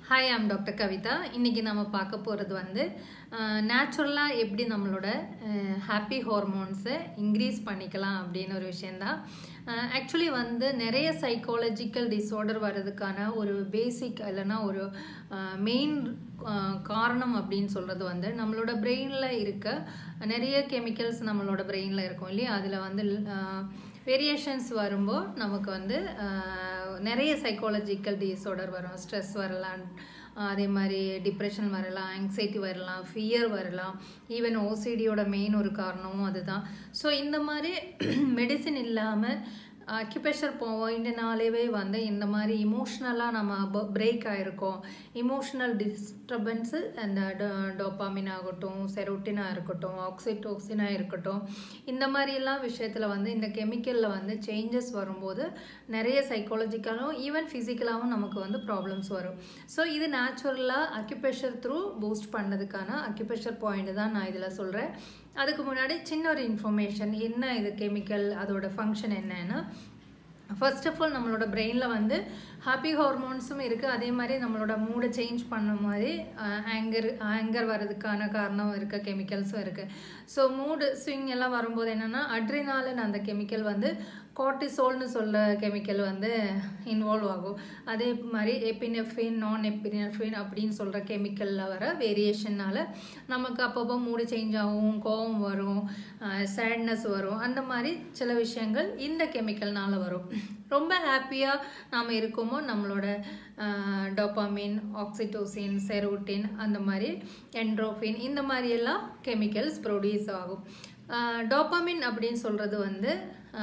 hi I'm doctor Kavitha இன்றைக்கி நம்ம பார்க்க போகிறது வந்து நேச்சுரலாக எப்படி நம்மளோட ஹாப்பி ஹார்மோன்ஸை இன்க்ரீஸ் பண்ணிக்கலாம் அப்படின்னு ஒரு விஷயந்தான் ஆக்சுவலி வந்து நிறைய சைக்காலஜிக்கல் டிஸார்டர் வர்றதுக்கான ஒரு பேசிக் இல்லைன்னா ஒரு மெயின் காரணம் அப்படின்னு சொல்கிறது வந்து நம்மளோட பிரெயினில் இருக்க நிறைய கெமிக்கல்ஸ் நம்மளோட பிரெயினில் இருக்கும் இல்லையா அதில் வந்து வேரியேஷன்ஸ் வரும்போது நமக்கு வந்து நிறைய சைக்காலஜிக்கல் டிஸார்டர் வரும் ஸ்ட்ரெஸ் வரலாம் அதே மாதிரி டிப்ரெஷன் வரலாம் ஆங்ஸைட்டி வரலாம் ஃபியர் வரலாம் ஈவன் ஓசிடியோட மெயின் ஒரு காரணமும் அதுதான் ஸோ இந்த மாதிரி மெடிசின் இல்லாமல் அக்யூபேஷர் பாயிண்ட்னாலேவே வந்து இந்த மாதிரி இமோஷ்னலாக நம்ம பிரேக் ஆகிருக்கோம் இமோஷ்னல் டிஸ்டர்பன்ஸு அந்த டோப்பாமின் ஆகட்டும் செரோட்டினாக இருக்கட்டும் ஆக்சிடோக்சினாக இருக்கட்டும் இந்த மாதிரிலாம் விஷயத்தில் வந்து இந்த கெமிக்கலில் வந்து சேஞ்சஸ் வரும்போது நிறைய சைக்காலஜிக்கலும் ஈவன் ஃபிசிக்கலாகவும் நமக்கு வந்து ப்ராப்ளம்ஸ் வரும் ஸோ இது நேச்சுரலாக அக்யூபேஷர் த்ரூ பூஸ்ட் பண்ணதுக்கான அக்யூபேஷர் பாயிண்ட் தான் நான் இதில் சொல்கிறேன் அதுக்கு முன்னாடி சின்ன ஒரு இன்ஃபர்மேஷன் என்ன இது கெமிக்கல் அதோட ஃபங்க்ஷன் என்னன்னா ஃபர்ஸ்ட் ஆஃப் ஆல் நம்மளோட பிரெயினில் வந்து ஹாப்பி ஹார்மோன்ஸும் இருக்குது அதே மாதிரி நம்மளோட மூடை சேஞ்ச் பண்ண மாதிரி ஆங்கர் ஆங்கர் வர்றதுக்கான காரணம் இருக்க கெமிக்கல்ஸும் இருக்குது ஸோ மூடு ஸ்விங் எல்லாம் வரும்போது என்னென்னா அட்ரினாலன் அந்த கெமிக்கல் வந்து கார்டிசோல்னு சொல்ல கெமிக்கல் வந்து இன்வால்வ் ஆகும் அதே மாதிரி எப்பினெஃபின் நான் எப்பினெஃபின் அப்படின்னு சொல்கிற கெமிக்கலில் வர வேரியேஷனால் நமக்கு அப்பப்போ மூடு சேஞ்ச் ஆகும் கோவம் வரும் சேட்னஸ் வரும் அந்த மாதிரி சில விஷயங்கள் இந்த கெமிக்கல்னால் வரும் ரொம்ப ஹாப்பியாக நாம் இருக்கோமோ நம்மளோட டோப்பாமின் ஆக்சிடோசின் செரோட்டின் அந்த மாதிரி என்ட்ரோஃபின் இந்த மாதிரியெல்லாம் கெமிக்கல்ஸ் ப்ரொடியூஸ் ஆகும் டோப்பாமின் அப்படின்னு சொல்கிறது வந்து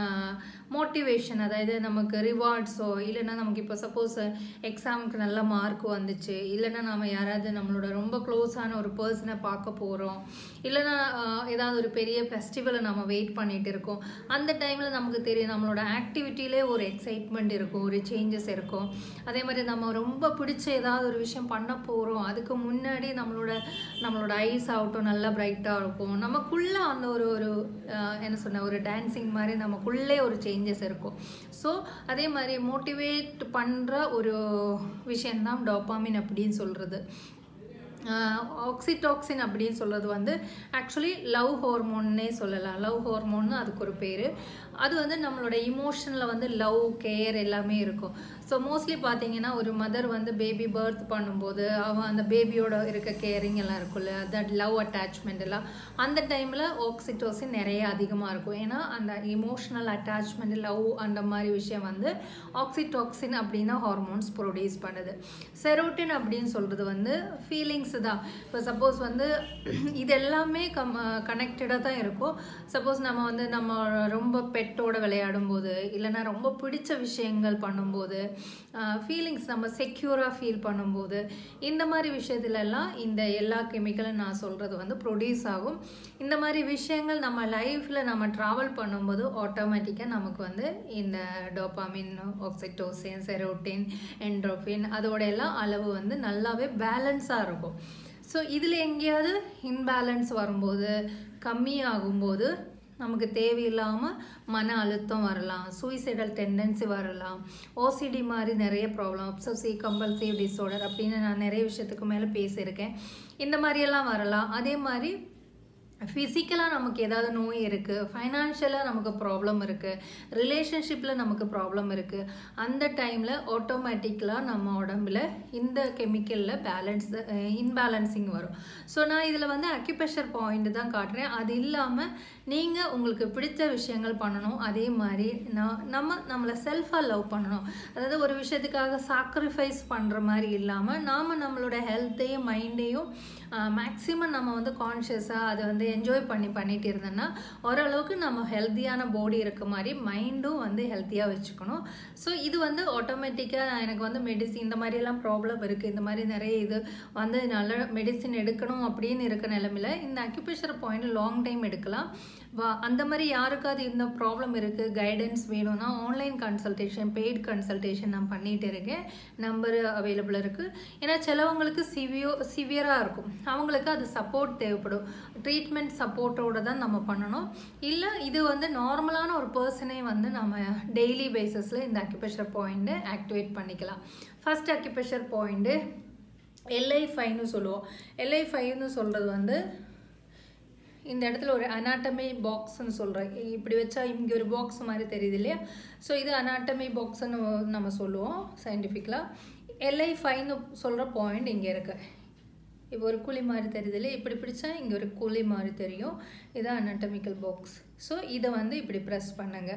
மோட்டிவேஷன் அதாவது நமக்கு ரிவார்ட்ஸோ இல்லைன்னா நமக்கு இப்போ சப்போஸ் எக்ஸாமுக்கு நல்ல மார்க் வந்துச்சு இல்லைன்னா நம்ம யாராவது நம்மளோட ரொம்ப க்ளோஸான ஒரு பர்சனை பார்க்க போகிறோம் இல்லைன்னா ஏதாவது ஒரு பெரிய ஃபெஸ்டிவலை நம்ம வெயிட் பண்ணிகிட்டு இருக்கோம் அந்த டைமில் நமக்கு தெரியும் நம்மளோட ஆக்டிவிட்டியிலே ஒரு எக்ஸைட்மெண்ட் இருக்கும் ஒரு சேஞ்சஸ் இருக்கும் அதே மாதிரி நம்ம ரொம்ப பிடிச்ச ஏதாவது ஒரு விஷயம் பண்ண போகிறோம் அதுக்கு முன்னாடி நம்மளோட நம்மளோட ஐஸ் ஆகட்டும் நல்லா பிரைட்டாக இருக்கும் நமக்குள்ளே அந்த ஒரு ஒரு என்ன சொன்ன ஒரு டான்ஸிங் மாதிரி நமக்குள்ளே ஒரு சேஞ்சஸ் இருக்கும் ஸோ அதே மாதிரி மோட்டிவேட் பண்ணுற ஒரு விஷயந்தான் டோப்பாமின் அப்படின்னு சொல்கிறது ஆக்சிடாக்சின் அப்படின்னு சொல்கிறது வந்து ஆக்சுவலி லவ் ஹார்மோன்னே சொல்லலாம் லவ் ஹார்மோன்னு அதுக்கு ஒரு பேர் அது வந்து நம்மளோட இமோஷனில் வந்து லவ் கேர் எல்லாமே இருக்கும் ஸோ மோஸ்ட்லி பார்த்தீங்கன்னா ஒரு மதர் வந்து பேபி பர்த் பண்ணும்போது அவன் அந்த பேபியோட இருக்க கேரிங் எல்லாம் இருக்கும்ல தட் லவ் அட்டாச்மெண்ட் எல்லாம் அந்த டைமில் ஆக்சிடோசின் நிறைய அதிகமாக இருக்கும் ஏன்னா அந்த இமோஷ்னல் அட்டாச்மெண்ட் லவ் அந்த மாதிரி விஷயம் வந்து ஆக்சிடாக்சின் அப்படின்னா ஹார்மோன்ஸ் ப்ரொடியூஸ் பண்ணுது செரோட்டின் அப்படின்னு சொல்கிறது வந்து ஃபீலிங்ஸ் தான் இப்போ சப்போஸ் வந்து இது எல்லாமே கம் கனெக்டடாக தான் இருக்கும் சப்போஸ் நம்ம வந்து நம்ம ரொம்ப பெட்டோட விளையாடும் போது இல்லைன்னா ரொம்ப பிடிச்ச விஷயங்கள் பண்ணும்போது ஃபீலிங்ஸ் நம்ம செக்யூராக ஃபீல் பண்ணும்போது இந்த மாதிரி விஷயத்துலலாம் இந்த எல்லா கெமிக்கலும் நான் சொல்கிறது வந்து ப்ரொடியூஸ் ஆகும் இந்த மாதிரி விஷயங்கள் நம்ம லைஃப்பில் நம்ம ட்ராவல் பண்ணும்போது ஆட்டோமேட்டிக்காக நமக்கு வந்து இந்த டோப்பாமின் ஆக்சிட்டோசின் செரோட்டின் என்ட்ரோஃபின் அதோட எல்லாம் அளவு வந்து நல்லாவே பேலன்ஸாக இருக்கும் ஸோ இதில் எங்கேயாவது இன்பேலன்ஸ் வரும்போது கம்மியாகும்போது நமக்கு தேவையில்லாமல் மன அழுத்தம் வரலாம் சூசைடல் டெண்டன்சி வரலாம் ஓசிடி மாதிரி நிறைய ப்ராப்ளம் அப்சசிவ் கம்பல்சிவ் டிஸார்டர் அப்படின்னு நான் நிறைய விஷயத்துக்கு மேலே பேசியிருக்கேன் இந்த மாதிரியெல்லாம் வரலாம் அதே மாதிரி ஃபிசிக்கலாக நமக்கு ஏதாவது நோய் இருக்குது ஃபைனான்ஷியலாக நமக்கு ப்ராப்ளம் இருக்குது ரிலேஷன்ஷிப்பில் நமக்கு ப்ராப்ளம் இருக்குது அந்த டைமில் ஆட்டோமேட்டிக்கலாக நம்ம உடம்புல இந்த கெமிக்கலில் பேலன்ஸ் இன்பேலன்சிங் வரும் ஸோ நான் இதில் வந்து அக்யூபேஷர் பாயிண்ட் தான் காட்டுறேன் அது இல்லாமல் நீங்கள் உங்களுக்கு பிடிச்ச விஷயங்கள் பண்ணணும் அதே மாதிரி நான் நம்ம நம்மளை செல்ஃபாக லவ் பண்ணணும் அதாவது ஒரு விஷயத்துக்காக சாக்ரிஃபைஸ் பண்ணுற மாதிரி இல்லாமல் நாம் நம்மளோட ஹெல்த்தையும் மைண்டையும் மேக்ஸிமம் நம்ம வந்து கான்ஷியஸாக அதை வந்து என்ஜாய் பண்ணி பண்ணிட்டு இருந்தோன்னா ஓரளவுக்கு நம்ம ஹெல்த்தியான பாடி இருக்க மாதிரி மைண்டும் வந்து ஹெல்த்தியாக வச்சுக்கணும் ஸோ இது வந்து ஆட்டோமேட்டிக்காக எனக்கு வந்து மெடிசின் இந்த மாதிரியெல்லாம் ப்ராப்ளம் இருக்குது இந்த மாதிரி நிறைய இது வந்து நல்ல மெடிசின் எடுக்கணும் அப்படின்னு இருக்க நிலமையில் இந்த அக்யூபேஷர் பாயிண்ட் லாங் டைம் எடுக்கலாம் வா அந்த மாதிரி யாருக்காவது இந்த ப்ராப்ளம் இருக்குது கைடன்ஸ் வேணும்னா ஆன்லைன் கன்சல்டேஷன் பெய்ட் கன்சல்டேஷன் நான் பண்ணிகிட்டு இருக்கேன் நம்பர் அவைலபிள் இருக்குது ஏன்னா சிலவங்களுக்கு சிவியோ சிவியராக இருக்கும் அவங்களுக்கு அது சப்போர்ட் தேவைப்படும் ட்ரீட்மெண்ட் சப்போர்ட்டோடு தான் நம்ம பண்ணணும் இல்லை இது வந்து நார்மலான ஒரு பர்சனே வந்து நம்ம டெய்லி பேசிஸில் இந்த அக்யூபேஷர் பாயிண்ட்டை ஆக்டிவேட் பண்ணிக்கலாம் ஃபர்ஸ்ட் அக்யூபேஷர் பாயிண்ட்டு எல்ஐ ஃபைவ்னு சொல்லுவோம் எல்ஐ ஃபைவ்னு சொல்கிறது வந்து இந்த இடத்துல ஒரு அனாட்டமி பாக்ஸ்னு சொல்கிறேன் இப்படி வச்சா இங்கே ஒரு பாக்ஸ் மாதிரி தெரியுது இல்லையா ஸோ இது அனாட்டமி பாக்ஸ்னு நம்ம சொல்லுவோம் சயின்டிஃபிக்கலாக எல்ஐ ஃபைவ்னு சொல்கிற பாயிண்ட் இங்கே இருக்கு இப்போ ஒரு குழி மாதிரி தெரியுது இல்லையா இப்படி பிடிச்சா இங்கே ஒரு குழி மாதிரி தெரியும் இது அனாட்டமிக்கல் பாக்ஸ் ஸோ இதை வந்து இப்படி ப்ரெஸ் பண்ணுங்க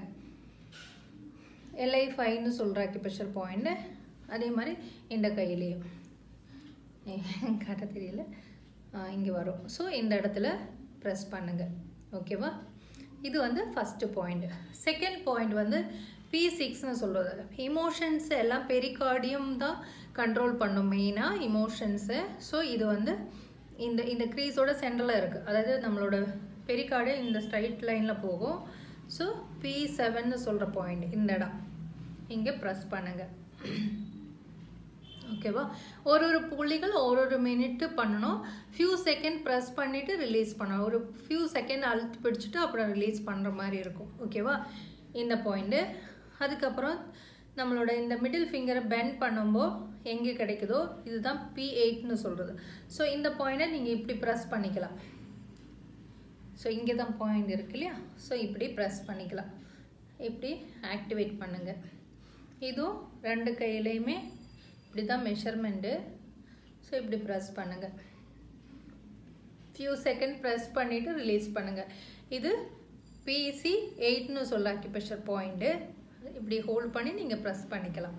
எல்ஐ ஃபைவ்னு சொல்கிற அக்யூபேஷர் பாயிண்ட் அதே மாதிரி இந்த கையிலையும் காட்ட தெரியல இங்கே வரும் ஸோ இந்த இடத்துல ப்ரெஸ் பண்ணுங்க ஓகேவா இது வந்து ஃபஸ்ட்டு பாயிண்ட் செகண்ட் பாயிண்ட் வந்து பி சிக்ஸ்னு சொல்கிறது இமோஷன்ஸ் எல்லாம் பெரிகார்டியம் தான் கண்ட்ரோல் பண்ணும் மெயினாக இமோஷன்ஸு ஸோ இது வந்து இந்த இந்த க்ரீஸோட சென்டரில் இருக்குது அதாவது நம்மளோட பெரிகார்டு இந்த ஸ்ட்ரைட் லைனில் போகும் ஸோ பி செவன்னு சொல்கிற பாயிண்ட் இந்த இடம் இங்கே ப்ரெஸ் பண்ணுங்கள் ஓகேவா ஒரு ஒரு புள்ளிகள் ஒரு ஒரு மினிட்டு பண்ணணும் ஃபியூ செகண்ட் ப்ரெஸ் பண்ணிவிட்டு ரிலீஸ் பண்ணணும் ஒரு ஃபியூ செகண்ட் அழுத்து பிடிச்சிட்டு அப்புறம் ரிலீஸ் பண்ணுற மாதிரி இருக்கும் ஓகேவா இந்த பாயிண்ட்டு அதுக்கப்புறம் நம்மளோட இந்த மிடில் ஃபிங்கரை பெண்ட் பண்ணும்போது எங்கே கிடைக்குதோ இதுதான் பி எயிட்னு சொல்கிறது ஸோ இந்த பாயிண்ட்டை நீங்கள் இப்படி ப்ரெஸ் பண்ணிக்கலாம் ஸோ இங்கே தான் பாயிண்ட் இருக்கு இல்லையா ஸோ இப்படி ப்ரெஸ் பண்ணிக்கலாம் இப்படி ஆக்டிவேட் பண்ணுங்கள் இதுவும் ரெண்டு கையிலையுமே இப்படி தான் மெஷர்மெண்ட்டு ஸோ இப்படி ப்ரெஸ் பண்ணுங்கள் ஃபியூ செகண்ட் ப்ரெஸ் பண்ணிவிட்டு ரிலீஸ் பண்ணுங்கள் இது பிசி எயிட்னு சொல்ல அக்யூபேஷர் பாயிண்ட்டு இப்படி ஹோல்ட் பண்ணி நீங்கள் ப்ரெஸ் பண்ணிக்கலாம்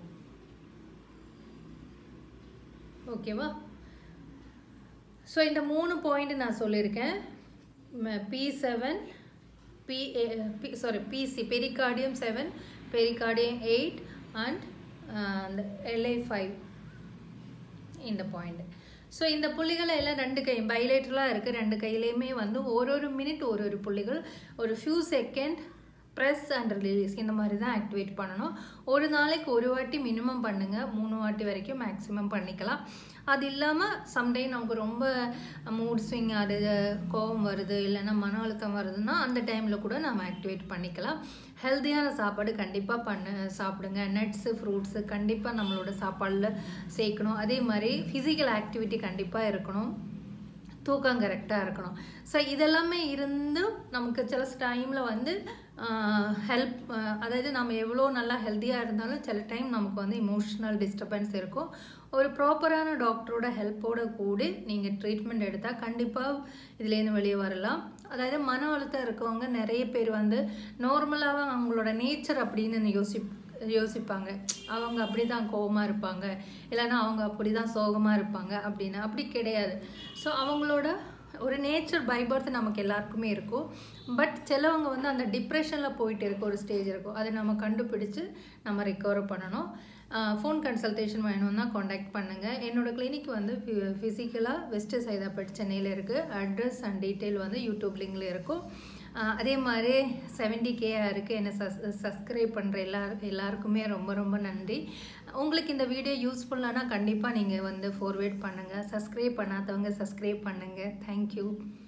ஓகேவா ஸோ இந்த மூணு பாயிண்ட் நான் சொல்லியிருக்கேன் P seven P sorry PC pericardium seven pericardium eight and அந்த எல்ஐ ஃபைவ் இந்த பாயிண்ட் ஸோ இந்த புள்ளிகள் எல்லாம் ரெண்டு கை பைலேட்டரலாக இருக்குது ரெண்டு கையிலையுமே வந்து ஒரு ஒரு மினிட் ஒரு ஒரு புள்ளிகள் ஒரு few second press and release இந்த மாதிரி தான் ஆக்டிவேட் பண்ணணும் ஒரு நாளைக்கு ஒரு வாட்டி மினிமம் பண்ணுங்கள் மூணு வாட்டி வரைக்கும் மேக்ஸிமம் பண்ணிக்கலாம் அது இல்லாமல் சம்டைம் நமக்கு ரொம்ப மூட் ஸ்விங் ஆகுது கோபம் வருது இல்லைன்னா மன அழுத்தம் வருதுன்னா அந்த டைமில் கூட நம்ம ஆக்டிவேட் பண்ணிக்கலாம் ஹெல்த்தியான சாப்பாடு கண்டிப்பாக பண்ண சாப்பிடுங்க நட்ஸு ஃப்ரூட்ஸு கண்டிப்பாக நம்மளோட சாப்பாடில் சேர்க்கணும் அதே மாதிரி ஃபிசிக்கல் ஆக்டிவிட்டி கண்டிப்பாக இருக்கணும் தூக்கம் கரெக்டாக இருக்கணும் ஸோ இதெல்லாமே இருந்து நமக்கு சில டைமில் வந்து ஹெல்ப் அதாவது நம்ம எவ்வளோ நல்லா ஹெல்த்தியாக இருந்தாலும் சில டைம் நமக்கு வந்து இமோஷ்னல் டிஸ்டர்பன்ஸ் இருக்கும் ஒரு ப்ராப்பரான டாக்டரோட ஹெல்ப்போட கூடி நீங்கள் ட்ரீட்மெண்ட் எடுத்தால் கண்டிப்பாக இதுலேருந்து வெளியே வரலாம் அதாவது மன அழுத்தம் இருக்கவங்க நிறைய பேர் வந்து நார்மலாக அவங்களோட நேச்சர் அப்படின்னு யோசி யோசிப்பாங்க அவங்க அப்படி தான் கோபமாக இருப்பாங்க இல்லைன்னா அவங்க அப்படி தான் சோகமாக இருப்பாங்க அப்படின்னு அப்படி கிடையாது ஸோ அவங்களோட ஒரு நேச்சர் பை பர்த் நமக்கு எல்லாருக்குமே இருக்கும் பட் சிலவங்க வந்து அந்த டிப்ரெஷனில் போயிட்டு இருக்க ஒரு ஸ்டேஜ் இருக்கும் அதை நம்ம கண்டுபிடிச்சு நம்ம ரெக்கவர் பண்ணணும் ஃபோன் கன்சல்டேஷன் வேணும்னா காண்டாக்ட் பண்ணுங்கள் என்னோடய கிளினிக் வந்து ஃபிசிக்கலாக வெஸ்ட் சைதாப்பேட் சென்னையில் இருக்குது அட்ரஸ் அண்ட் டீட்டெயில் வந்து யூடியூப் லிங்கில் இருக்கும் அதே மாதிரி செவன்டி கே இருக்குது என்னை சஸ் சப்ஸ்கிரைப் பண்ணுற எல்லாரு எல்லாருக்குமே ரொம்ப ரொம்ப நன்றி உங்களுக்கு இந்த வீடியோ யூஸ்ஃபுல்லானா கண்டிப்பாக நீங்கள் வந்து ஃபார்வேர்ட் பண்ணுங்கள் சப்ஸ்கிரைப் பண்ணாதவங்க சப்ஸ்கிரைப் பண்ணுங்கள் தேங்க்யூ